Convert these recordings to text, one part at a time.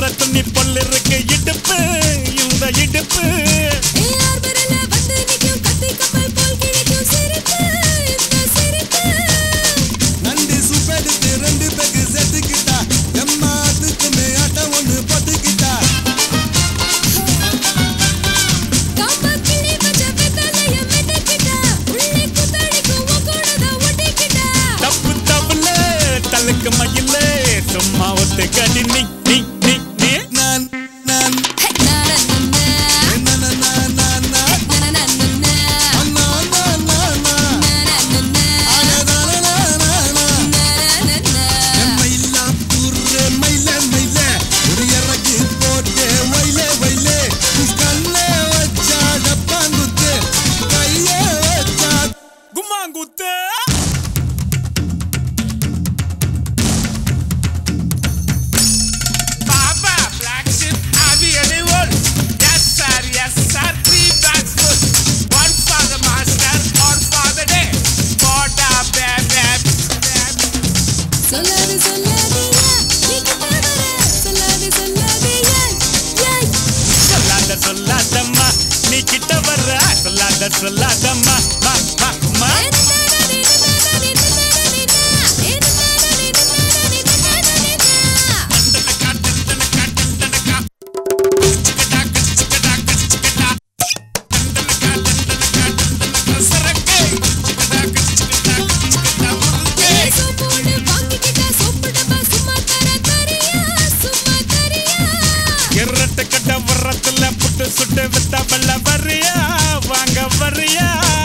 துணி பொல்லு இருக்கு இடுப்பு இந்த இடுப்பு ஏஆர் விரல வந்து நிக்கும் கத்தி கப்பல் போல் கிழிக்கும் சிரிப்பு இந்த சிரிப்பு நண்டு சூப்பெடுத்து ரெண்டு பேக்கு செத்துக்கிட்டா எம்மா அதுக்குமே ஆட்டம் ஒண்ணு போட்டுக்கிட்டா காம்பா கிளி வச்ச வெத்தலைய மெட்டிக்கிட்டா உள்ளே குத்தடிக்கும் உன் கூடதான் ஒட்டிக்கிட்டா தப்பு தப்புல தலுக்கு மயில சும்மா ஒத்து கடி நீ நீ நீ நீ நான் நான் ஹே, நானனன்னா, என்ன நான் நான் நான் நான் நானனன்னா, அண்ணா நான் நான் நான் நானனன்னா, நானனன்னா. மயிலா புர்ரே மயில மயில ஒரு இறகு போட்டு வயலே வயலே கண்ணே வச்சா டப்பாங்குத்து கையே வச்சா கும்மாங்குத்து Baba, black sheep, heavy anyone. Yes, sir, yes, sir. Three bags full. One for the master, one for the day. Boda, baby, baby. சொல்லாது சொல்லாதீயா நீ கிட்ட வர சொல்லாது சொல்லாதீயா யாய் சொல்லாத சொல்லாதம்மா நீ கிட்ட வர்ற சொல்லாத சொல்லாதம்மா மா மா மா எரட்டு கட்ட வர்றதுல புட்டு சுட்டு வித்த வெள்ள வரியா வாங்க வரியா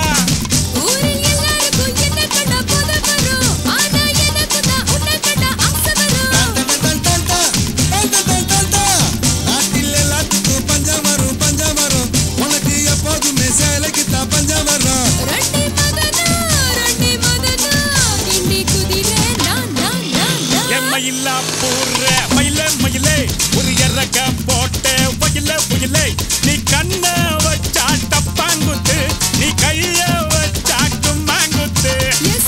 டன் டன் டன் டன் டன் டன் டன் டன். நாட்டில் எல்லாத்துக்கும் பஞ்சம் வரும் பஞ்சம் வரும் உனக்கு எப்போதுமே சேலைக்கு தான் பஞ்சம் வரும் எம்மையில்லா பூர்ற மயில மயிலே ஒரு இறக்க போட்டு வயில புயலே நீ கண்ண வச்சா டப்பாங்குத்து நீ கைய வச்சா கும்மாங்குத்து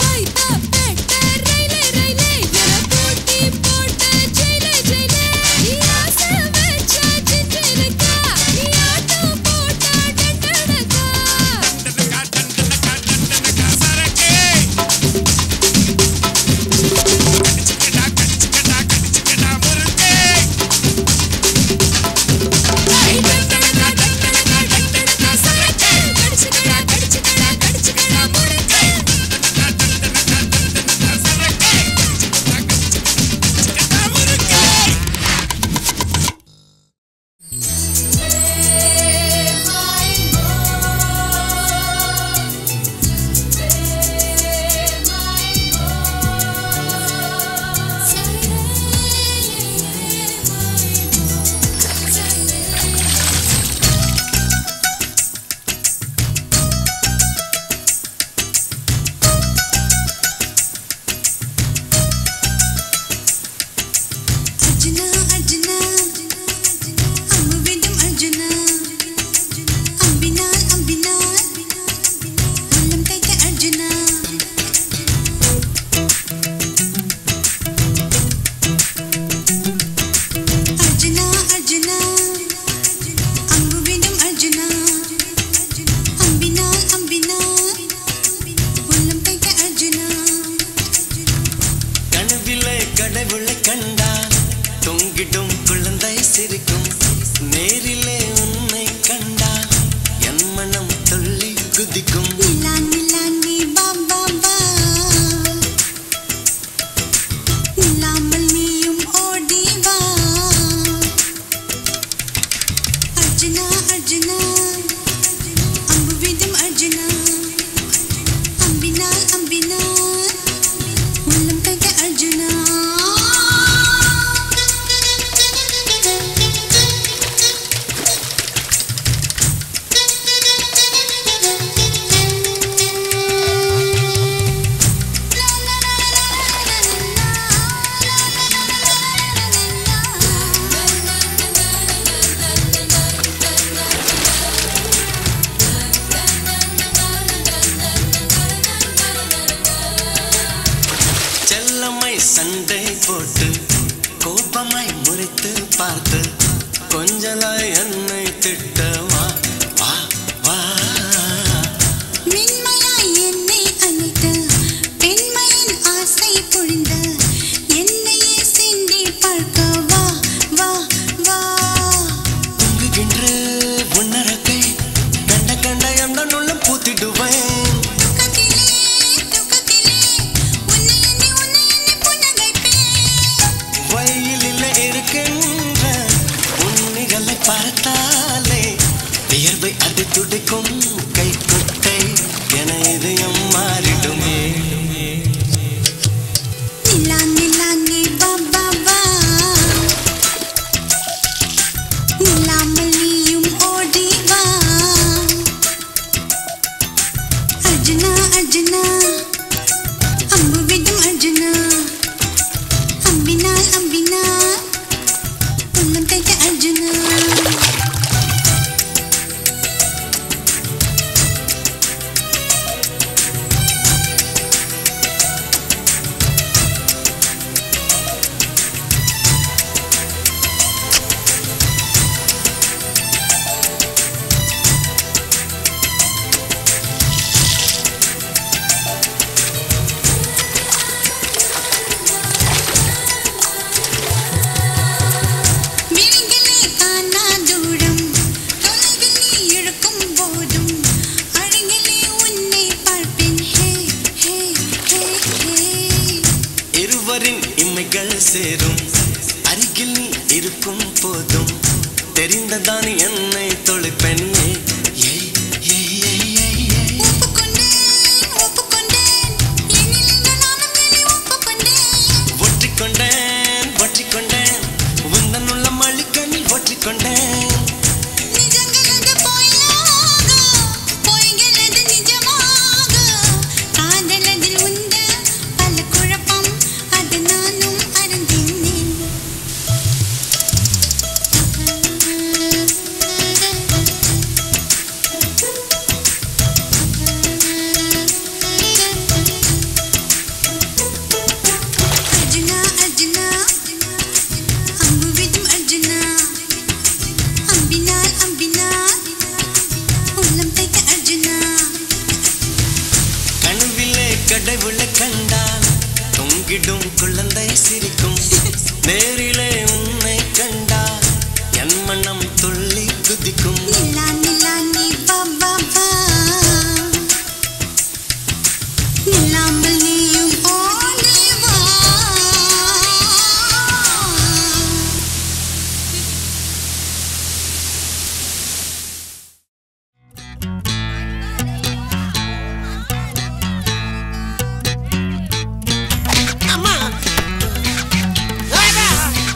அர்ஜுனா அர்ஜுனா அம்பு வேண்டும் அர்ஜுனா அம்பினால் அம்பினால் உள்ளம் தைக்க அர்ஜுனா அர்ஜுனா அர்ஜுனா அம்பு வேண்டும் அர்ஜுனா அம்பினால் அம்பினால் உள்ளம் தைக்க அர்ஜுனா கனவிலே கடவுளை கண்டா தொங்கிடும் குழந்தை சிரிக்கும் நேரிலே உன்னை கண்டா என் மனம் துள்ளி குதிக்கும் நிலான் நிலான் நீ வா வா வா நில்லாமல் நீயும் ஓடி வா அர்ஜுனா அர்ஜுனா அம்பு விடும் அர்ஜுனா அம்பினால் அம்பினால் உள்ளம் தைக்க அர்ஜுனா செல்லம்மை சண்டை போட்டு கோபமாய் முறை நினைத்து பார்த்து கொஞ்சலாய் என்னை திட்டவா வா வா மென்மையாய் என்னை அணைத்து பெண்மையின் ஆசை பொழிந்து என்னையே சிந்தி பார்க்க வா வா வா தூங்குகின்ற உன்னரக்கை கண்ட கண்ட எண்ணம் உள்ளம் பூத்திடுவேன் தூக்கத்திலே தூக்கத்திலே உன்னை எண்ணி உன்னை எண்ணி புன்னகைப்பேன் வயலில் இருக்கின்ற உன்னிகளை பார்த்தாலே வியர்வை அது துடிக்கும் கை குட்டை என இதயம் மாறிடுமே நிலா நிலா நீ வா வா வா நிலாமல் நீயும் ஓடி வா அர்ஜுனா அர்ஜுனா அம்பு விடும் அர்ஜுனா அம்பினால் அம்பினால் உள்ளம் தைத்த அர்ஜுனா விழிகளே காணா தூரம் தொலைவில் நீ இருக்கும் போதும் அருகிலே உன்னை பார்ப்பேன் ஹே ஹே ஹே ஹே இருவரின் இமைகள் சேரும் அருகில் நீ இருக்கும் போதும் தெரிந்ததான் என்னை தொலைப்பெண் ஏய் ஏய் ஏய் ஏய் ஏய் ஒப்புக்கொண்டேன் ஒப்புக்கொண்டேன் என்னில் இந்த நானும் என்னை ஒப்புக்கொண்டேன் ஒற்றிக்கொண்டேன் ஒற்றிக்கொண்டேன் உந்தன் உள்ள மழிக்கண்ணில் ஒற்றிக்கொண்டேன் நிஜங்களது பொய்யாக பொய்களது நிஜமாக காதலதில் உந்த பல குழப்பம் அது நானும் அறிந்தினேன் அர்ஜுனா அர்ஜுனா அம்பு விடும் அர்ஜுனா அம்பினால் அம்பினால் உள்ளம் தைத்த அர்ஜுனா கனவிலே கடவுளை கண்டால் தொங்கிடும் குழந்தை சிரிக்கும் நேரிலே உன்னை கண்டால் என் மனம் துள்ளி குதிக்கும் நிலா நிலா நீ வா வா வா நில்லாமல் நீயும் ஓடி வா அம்மா வேடா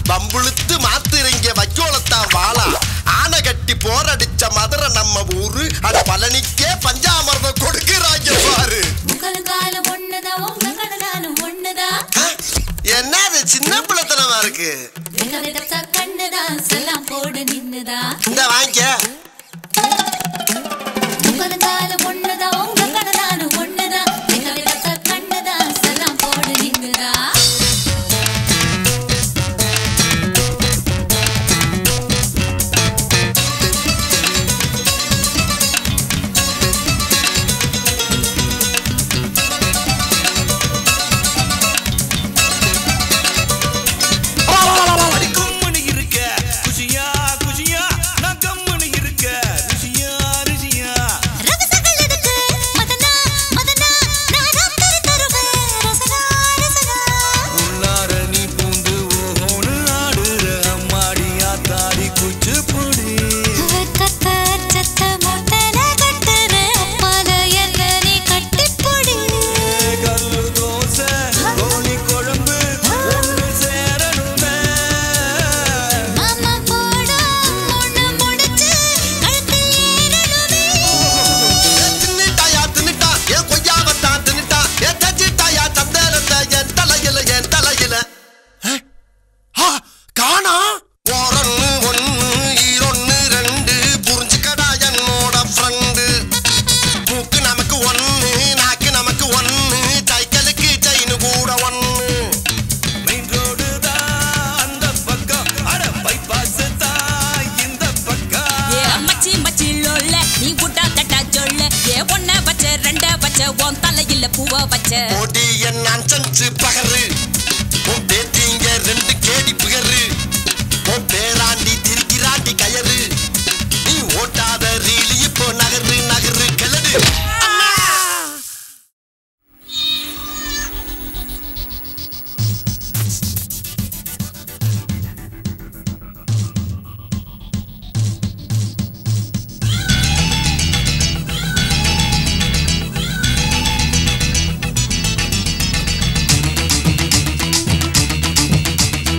பம்புழுத்து மாத்துறீங்க வைக்கோலத்தான் வாழா ஆனை கட்டி போரடிச்ச மதுரை நம்ம ஊரு அட பழனிக்கே பஞ்சாமிர்தம் கொடுக்குறாங்க பாரு உங்களுக்காலும் ஒண்ணுதான் உங்க கடலாலும் ஒண்ணுதான் ஆ, என்ன அது சின்ன பிள்ளைத்தனமா இருக்கு எங்க விதத்த கண்ணுதான் செல்லாம் போடு நின்னுதான் இந்த வாங்கிக்க உங்களுக்காலும் ஒண்ணுதான் உங்க கடலாலும் ஒண்ணுதான் எங்க விதத்த கண்ணுதான் செல்லாம் போடு நின்னுதான் அடி கம்முனு இருக்க குஷியா குஷியா நான் கம்முனு இருக்க ருசியா ருசியா ரகசங்கள் எதுக்கு மதனா மதனா நான் ராத்திரி தருவேன் ரசனா ரசனா உள்ளார நீ பூந்து ஓஹோனு ஆடுற அம்மாடியா தாடி குச்சு பொடி வெக்கத்த சத்த மொட்டல கட்டுற அப்பால என்ன நீ கட்டிப்பொடி கல்லு தோசை கோழி குழம்பு ஒன்று சேரணுமே மாமா போடா ஒண்ணு முடிச்சு கழுத்தில் ஏறணுமே தின்னுட்டாயா தின்னுட்டா என் கொய்யாவத்தான் தின்னுட்டா என் தச்சிட்டாயா தந்தேரத்தை என் தலையில என் தலையில ஆ, காணா ஓரொன்னு ஒன்னு ஈரொன்னு ரெண்டு புரிஞ்சுக்கடா என்னோட ஃப்ரெண்டு மூக்கு நமக்கு ஒன்னு நாக்கு நமக்கு ஒன்னு சைக்கிளுக்கு செயின் கூட ஒன்னு மெயின் ரோடு தான் அந்த பக்கம் அட பைபாஸ் தான் இந்த பக்கம் ஏ மச்சி மச்சி லோல்ல நீ புட்டா தட்டா சொல்ல ஏ ஒன்ன வச்ச ரெண்ட வச்ச உன் தலையில பூவ வச்ச ஓடி என் அஞ்சு பகரு உன் பேத்திங்க ரெண்டு கேடி புகரு உன் பேராண்டி திரிக்கிறாண்டி கயறு நீ ஓட்டாத ரீலி இப்போ நகரு நகரு கிளடு ஆ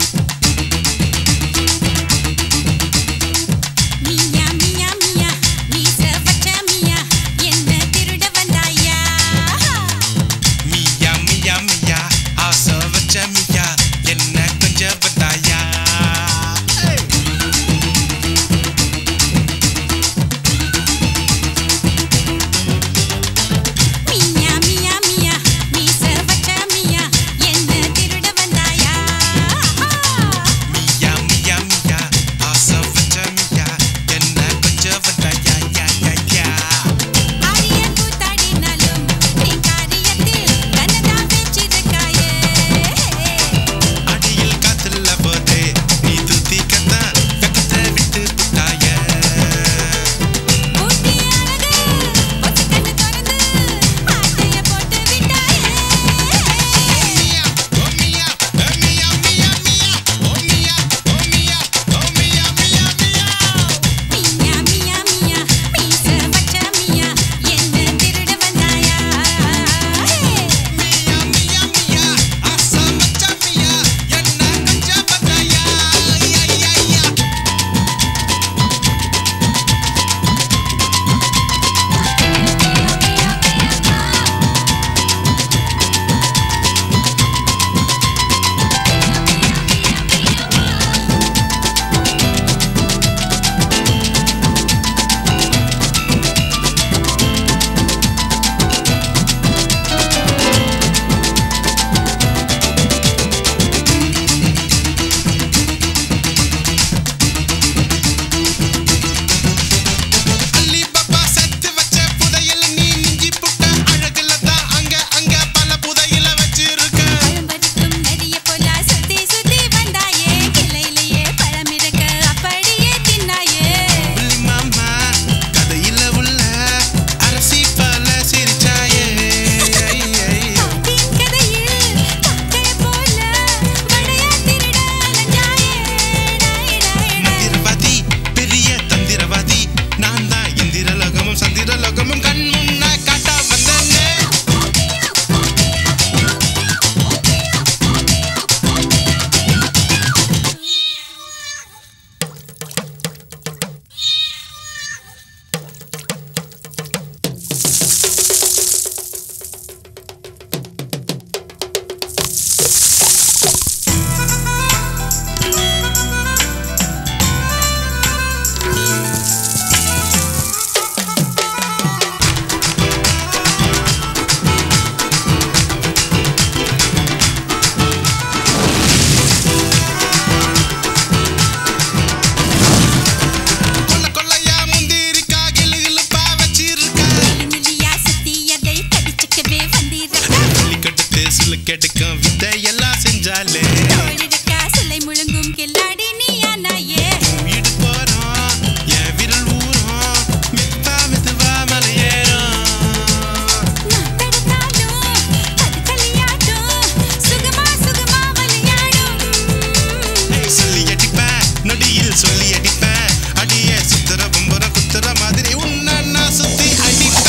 கெடுக்கும் வித்தை எல்லாம் செஞ்சாலே தோழிருக்கா சிலை முழுங்கும் கில்லாடி நீயா நாயே வீடு போறோம் என் விரல் ஊறும் மெத்தா மெதுவா மலையேறும் நான் பெடுத்தாலும் அது களியாட்டும் சுகமா சுகமா விளையாடும் ஏய், சொல்லி அடிப்பேன் நொடியில் சொல்லி அடிப்பேன் அடியே சுத்துற பொம்புற குத்துற மாதிரி உன்னை நான் சுத்தி அடிப்பேன்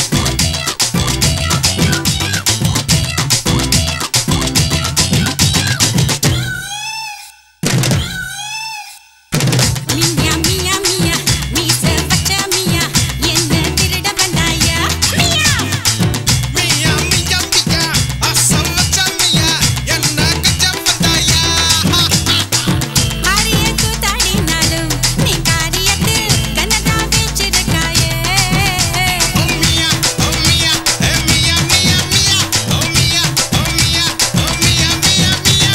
மியா மியா மியா மீச பச்ச மியா என்ன திருட வந்தாயா மியா மியா மியா மியா அசம் வச்ச மியா என்ன கஜம் வந்தாயா ஆரிய கூத்தாடினாலும் நீ காரியத்தில் கனதா வச்சிருக்காயே ஓ மியா ஓ மியா ஏ மியா மியா மியா ஓ மியா ஓ மியா ஓ மியா மியா மியா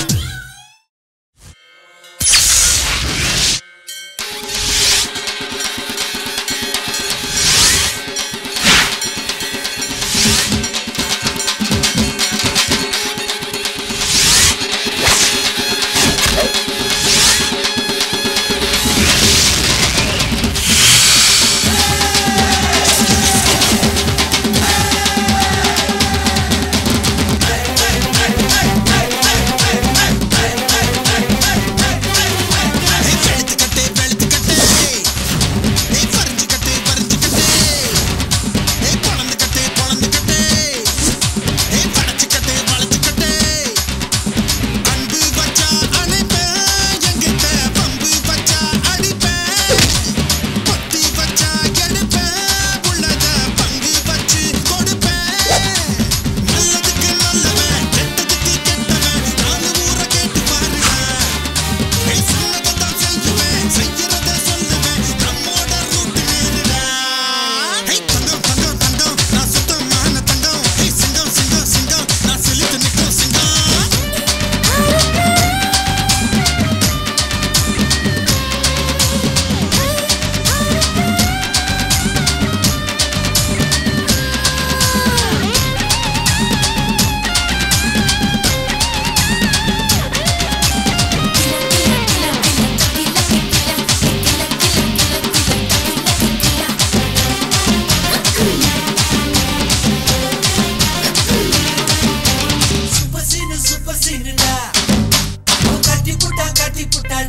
வெளுத்துக்கட்டே வெளுத்துக்கட்டே ஏய் பறிஞ்சுக்கட்டே பறிஞ்சுக்கட்டே ஏய் பொளந்துக்கட்டே பொளந்துக்கட்டே ஏய் வளைச்சுக்கட்டே வளைச்சுக்கட்டே அன்பு வச்சா அணைப்பேன் எங்கிட்ட பம்பு வச்சா அடிப்பேன் பொத்தி வச்சா எடுப்பேன் உள்ளத பங்கு வச்சு கொடுப்பேன் நல்லதுக்கு நல்லவன் கெட்டதுக்கு கெட்டவன் நாலு ஊரை கேட்டு பாருவேன் ஏய் சொன்னதான் செய்வேன் செய்யறத சொல்லுவேன் நம்மோட ரூட் நேருடா ஏய் தங்கம் தங்கம் தங்கம் நான் சுத்தமான தங்கம் ஏய் சிங்கம் சிங்கம் சிங்கம் நான் செலுத்து நிற்கும் சிங்கம் சூப்பர் சீனு சூப்பர் சீனுடா ஓ கட்டி புட்டா கட்டி புட்டாடா